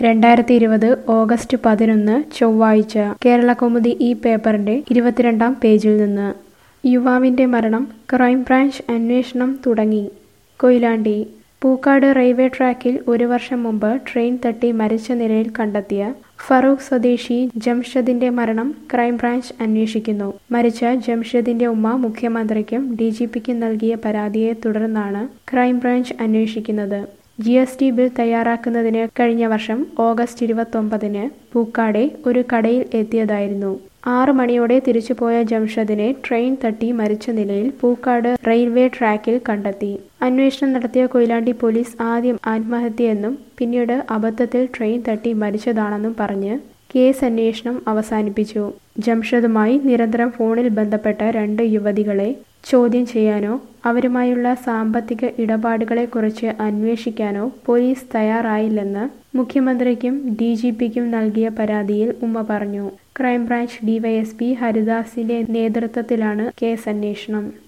രണ്ടായിരത്തി ഇരുപത് ഓഗസ്റ്റ് പതിനൊന്ന് ചൊവ്വാഴ്ച കേരളകൗമുദി ഈ പേപ്പറിന്റെ ഇരുപത്തിരണ്ടാം പേജിൽ നിന്ന് യുവാവിന്റെ മരണം ക്രൈംബ്രാഞ്ച് അന്വേഷണം തുടങ്ങി കൊയിലാണ്ടി പൂക്കാട് റെയിൽവേ ട്രാക്കിൽ ഒരു വർഷം മുമ്പ് ട്രെയിൻ തട്ടി മരിച്ച നിലയിൽ കണ്ടെത്തിയ ഫറൂഖ് സ്വദേശി ജംഷദിന്റെ മരണം ക്രൈംബ്രാഞ്ച് അന്വേഷിക്കുന്നു മരിച്ച ജംഷദിന്റെ ഉമ്മ മുഖ്യമന്ത്രിക്കും ഡിജിപിക്കും നൽകിയ പരാതിയെ തുടർന്നാണ് ക്രൈംബ്രാഞ്ച് അന്വേഷിക്കുന്നത് ജി എസ് ടി ബിൽ തയ്യാറാക്കുന്നതിന് കഴിഞ്ഞ വർഷം ഓഗസ്റ്റ് ഇരുപത്തൊമ്പതിന് പൂക്കാടെ ഒരു കടയിൽ എത്തിയതായിരുന്നു ആറ് മണിയോടെ തിരിച്ചുപോയ ജംഷദിനെ ട്രെയിൻ തട്ടി മരിച്ച നിലയിൽ പൂക്കാട് റെയിൽവേ ട്രാക്കിൽ കണ്ടെത്തി അന്വേഷണം നടത്തിയ കൊയിലാണ്ടി പോലീസ് ആദ്യം ആത്മഹത്യയെന്നും പിന്നീട് അബദ്ധത്തിൽ ട്രെയിൻ തട്ടി മരിച്ചതാണെന്നും പറഞ്ഞ് കേസ് അന്വേഷണം അവസാനിപ്പിച്ചു ജംഷദുമായി നിരന്തരം ഫോണിൽ ബന്ധപ്പെട്ട രണ്ട് യുവതികളെ ചോദ്യം ചെയ്യാനോ അവരുമായുള്ള സാമ്പത്തിക ഇടപാടുകളെക്കുറിച്ച് അന്വേഷിക്കാനോ പോലീസ് തയ്യാറായില്ലെന്ന് മുഖ്യമന്ത്രിക്കും ഡി ജി പിക്കും നൽകിയ പരാതിയിൽ ഉമ്മ പറഞ്ഞു ക്രൈംബ്രാഞ്ച് ഡിവൈഎസ്പി ഹരിദാസിന്റെ നേതൃത്വത്തിലാണ് കേസന്വേഷണം